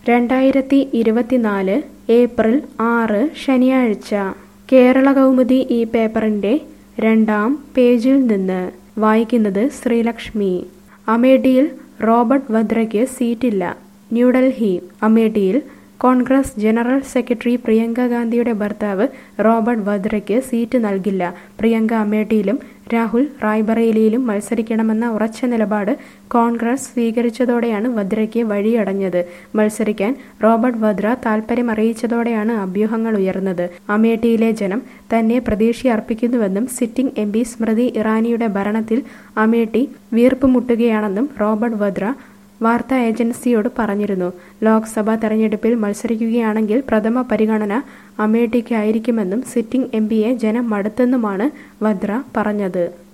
രണ്ടായിരത്തി ഇരുപത്തിനാല് ഏപ്രിൽ ആറ് ശനിയാഴ്ച കേരള കൗമുദി ഈ പേപ്പറിൻ്റെ രണ്ടാം പേജിൽ നിന്ന് വായിക്കുന്നത് ശ്രീലക്ഷ്മി അമേഠിയിൽ റോബർട്ട് വദ്രയ്ക്ക് സീറ്റില്ല ന്യൂഡൽഹി അമേഠിയിൽ കോൺഗ്രസ് ജനറൽ സെക്രട്ടറി പ്രിയങ്ക ഗാന്ധിയുടെ ഭർത്താവ് റോബർട്ട് വദ്രയ്ക്ക് സീറ്റ് നൽകില്ല പ്രിയങ്ക അമേഠിയിലും രാഹുൽ റായ്ബറേലിയിലും മത്സരിക്കണമെന്ന ഉറച്ച നിലപാട് കോൺഗ്രസ് സ്വീകരിച്ചതോടെയാണ് വദ്രയ്ക്ക് വഴിയടഞ്ഞത് മത്സരിക്കാൻ റോബർട്ട് വദ്ര താൽപര്യമറിയിച്ചതോടെയാണ് അഭ്യൂഹങ്ങൾ ഉയർന്നത് അമേഠിയിലെ ജനം തന്നെ പ്രതീക്ഷയർപ്പിക്കുന്നുവെന്നും സിറ്റിംഗ് എം പി സ്മൃതി ഇറാനിയുടെ ഭരണത്തിൽ അമേഠി വീർപ്പുമുട്ടുകയാണെന്നും റോബർട്ട് വദ്ര വാർത്താ ഏജൻസിയോട് പറഞ്ഞിരുന്നു ലോക്സഭാ തെരഞ്ഞെടുപ്പിൽ മത്സരിക്കുകയാണെങ്കിൽ പ്രഥമ പരിഗണന അമേഠിക്കായിരിക്കുമെന്നും സിറ്റിംഗ് എം പിയെ ജനം മടുത്തെന്നുമാണ് വദ്ര പറഞ്ഞത്